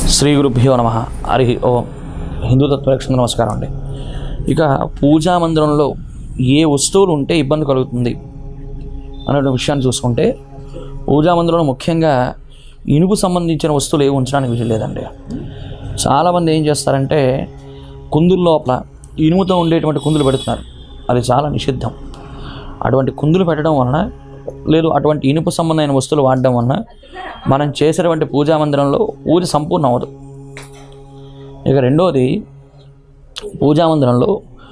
శ్రీ గురుభ్యో నమ హరి ఓం హిందూ తత్వరక్షణ నమస్కారం అండి ఇక పూజా మందిరంలో ఏ వస్తువులు ఉంటే ఇబ్బంది కలుగుతుంది అనే విషయాన్ని చూసుకుంటే పూజా మందిరంలో ముఖ్యంగా ఇనుపు సంబంధించిన వస్తువులు ఏవి ఉంచడానికి వీలు లేదండి చాలామంది ఏం చేస్తారంటే కుందుల లోపల ఇనుముతో ఉండేటువంటి కుందులు పెడుతున్నారు అది చాలా నిషిద్ధం అటువంటి కుందులు పెట్టడం వలన లేదు అటువంటి ఇనుపు సంబంధమైన వస్తువులు వాడడం వలన మనం చేసేటువంటి పూజా మందిరంలో పూజ సంపూర్ణ అవ్వదు ఇక రెండోది పూజా మందిరంలో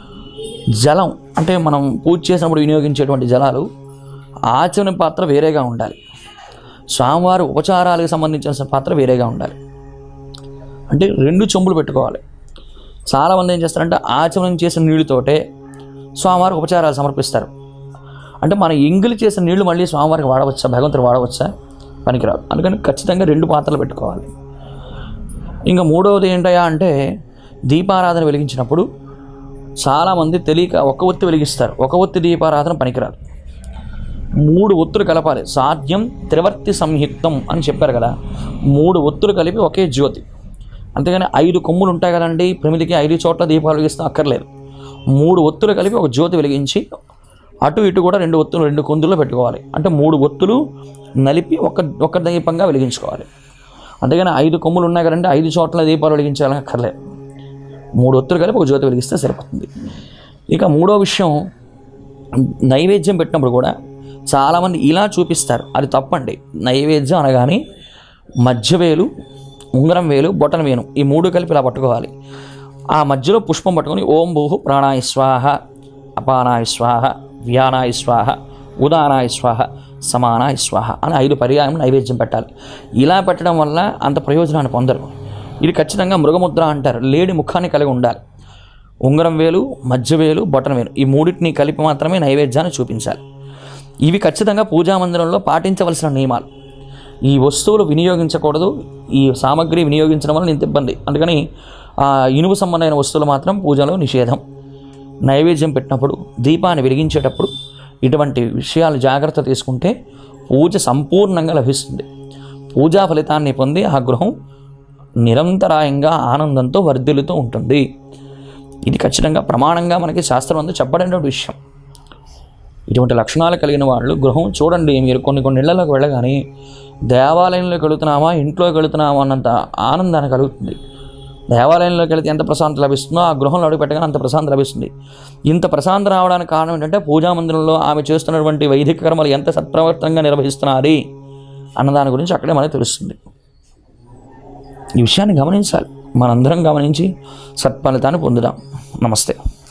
జలం అంటే మనం పూజ చేసినప్పుడు వినియోగించేటువంటి జలాలు ఆచరణ పాత్ర వేరేగా ఉండాలి స్వామివారి ఉపచారాలకు సంబంధించిన పాత్ర వేరేగా ఉండాలి అంటే రెండు చెంబులు పెట్టుకోవాలి చాలామంది ఏం చేస్తారంటే ఆచమనం చేసిన నీళ్ళతోటే స్వామివారికి ఉపచారాలు సమర్పిస్తారు అంటే మన ఎంగిలి చేసిన నీళ్లు మళ్ళీ స్వామివారికి వాడవచ్చా భగవంతుడు వాడవచ్చా పనికిరాదు అందుకని ఖచ్చితంగా రెండు పాత్రలు పెట్టుకోవాలి ఇంకా మూడవది ఏంటయ్యా అంటే దీపారాధన వెలిగించినప్పుడు చాలామంది తెలియక ఒక ఒత్తి వెలిగిస్తారు ఒక ఒత్తి దీపారాధన పనికిరాదు మూడు ఒత్తులు కలపాలి సాధ్యం త్రివర్తి సంయుక్తం అని చెప్పారు కదా మూడు ఒత్తులు కలిపి ఒకే జ్యోతి అంతేగాని ఐదు కొమ్ములు ఉంటాయి కదండి ప్రమిదికి ఐదు చోట్ల దీపాలు వెలిగిస్తాం అక్కర్లేదు మూడు ఒత్తులు కలిపి ఒక జ్యోతి వెలిగించి అటు ఇటు కూడా రెండు ఒత్తులు రెండు కుందుల్లో పెట్టుకోవాలి అంటే మూడు ఒత్తులు నలిపి ఒక ఒక దీపంగా వెలిగించుకోవాలి అంతేగాని ఐదు కొమ్ములు ఉన్నాయి కదండి ఐదు చోట్ల దీపాలు వెలిగించాలని అక్కర్లేదు మూడు ఒత్తులు కలిపి ఒక జ్యోతి వెలిగిస్తే సరిపోతుంది ఇక మూడో విషయం నైవేద్యం పెట్టినప్పుడు కూడా చాలామంది ఇలా చూపిస్తారు అది తప్పండి నైవేద్యం అనగానే మధ్యవేలు ఉంగరం వేలు బొటన వేలు ఈ మూడు కలిపి ఇలా పట్టుకోవాలి ఆ మధ్యలో పుష్పం పట్టుకొని ఓం భూహు ప్రాణాయ స్వాహ అపానాయ స్వాహ వ్యానాయ స్వాహ ఉదానాయ స్వాహ సమానాయ స్వాహ అని ఐదు పర్యాయం నైవేద్యం పెట్టాలి ఇలా పెట్టడం వల్ల అంత ప్రయోజనాన్ని పొందరు ఇది ఖచ్చితంగా మృగముద్ర అంటారు లేడి ముఖాన్ని కలిగి ఉండాలి ఉంగరం వేలు మధ్య వేలు బొటన వేలు ఈ మూడింటిని కలిపి మాత్రమే నైవేద్యాన్ని చూపించాలి ఇవి ఖచ్చితంగా పూజా మందిరంలో పాటించవలసిన నియమాలు ఈ వస్తువులు వినియోగించకూడదు ఈ సామాగ్రి వినియోగించడం వల్ల ఇంత ఇబ్బంది అందుకని ఆ ఇనుము సంబంధమైన వస్తువులు మాత్రం పూజలో నిషేధం నైవేద్యం పెట్టినప్పుడు దీపాన్ని వెలిగించేటప్పుడు ఇటువంటి విషయాలు జాగ్రత్త తీసుకుంటే పూజ సంపూర్ణంగా లభిస్తుంది పూజా ఫలితాన్ని పొంది ఆ గృహం నిరంతరాయంగా ఆనందంతో వర్ధిల్లుతూ ఉంటుంది ఇది ఖచ్చితంగా ప్రమాణంగా మనకి శాస్త్రం అంతా చెప్పబడినటువంటి విషయం ఇటువంటి లక్షణాలు కలిగిన వాళ్ళు గృహం చూడండి మీరు కొన్ని కొన్ని ఇళ్లలోకి వెళ్ళగానే దేవాలయంలోకి వెళుతున్నామా ఇంట్లోకి వెళుతున్నామా అన్నంత ఆనందాన్ని కలుగుతుంది దేవాలయంలోకి వెళితే ఎంత ప్రశాంతత లభిస్తుందో ఆ గృహంలో అడుగు పెట్టగానే అంత ప్రశాంతత లభిస్తుంది ఇంత ప్రశాంతత రావడానికి కారణం ఏంటంటే పూజా మందిరంలో ఆమె చేస్తున్నటువంటి వైదిక కర్మలు ఎంత సత్ప్రవర్తనంగా నిర్వహిస్తున్నది అన్నదాని గురించి అక్కడే మనకు తెలుస్తుంది ఈ విషయాన్ని గమనించాలి మనందరం గమనించి సత్ఫలితాన్ని పొందుదాం నమస్తే